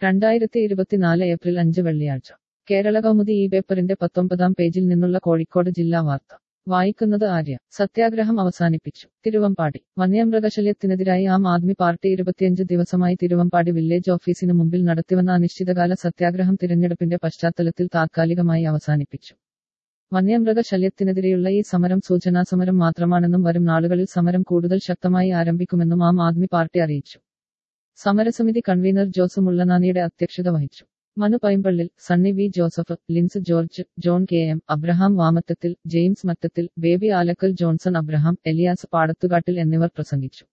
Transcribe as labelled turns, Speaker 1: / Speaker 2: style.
Speaker 1: രണ്ടായിരത്തി ഇരുപത്തിനാല് ഏപ്രിൽ അഞ്ച് വെള്ളിയാഴ്ച കേരള കൗമുദി ഈ പേപ്പറിന്റെ പത്തൊമ്പതാം പേജിൽ നിന്നുള്ള കോഴിക്കോട് ജില്ലാ വാർത്ത വായിക്കുന്നത് ആര്യ സത്യാഗ്രഹം അവസാനിപ്പിച്ചു തിരുവമ്പാടി വന്യമൃഗശല്യത്തിനെതിരായി ആം ആദ്മി പാർട്ടി ഇരുപത്തിയഞ്ച് ദിവസമായി തിരുവമ്പാടി വില്ലേജ് ഓഫീസിന് മുമ്പിൽ നടത്തിവന്ന അനിശ്ചിതകാല സത്യാഗ്രഹം തിരഞ്ഞെടുപ്പിന്റെ പശ്ചാത്തലത്തിൽ താത്കാലികമായി അവസാനിപ്പിച്ചു വന്യമൃഗശല്യത്തിനെതിരെയുള്ള ഈ സമരം സൂചനാ സമരം മാത്രമാണെന്നും വരും നാളുകളിൽ സമരം കൂടുതൽ ശക്തമായി ആരംഭിക്കുമെന്നും ആം ആദ്മി പാർട്ടി അറിയിച്ചു സമരസമിതി കൺവീനർ ജോസ് മുള്ളനാനിയുടെ അധ്യക്ഷത വഹിച്ചു Manu Paimpallil Sunny V Joseph Lins George John K M Abraham Vamathathil James Mattathil Baby Alackal Johnson Abraham Elias Padathukattil എന്നിവർ പ്രസംഗിച്ചു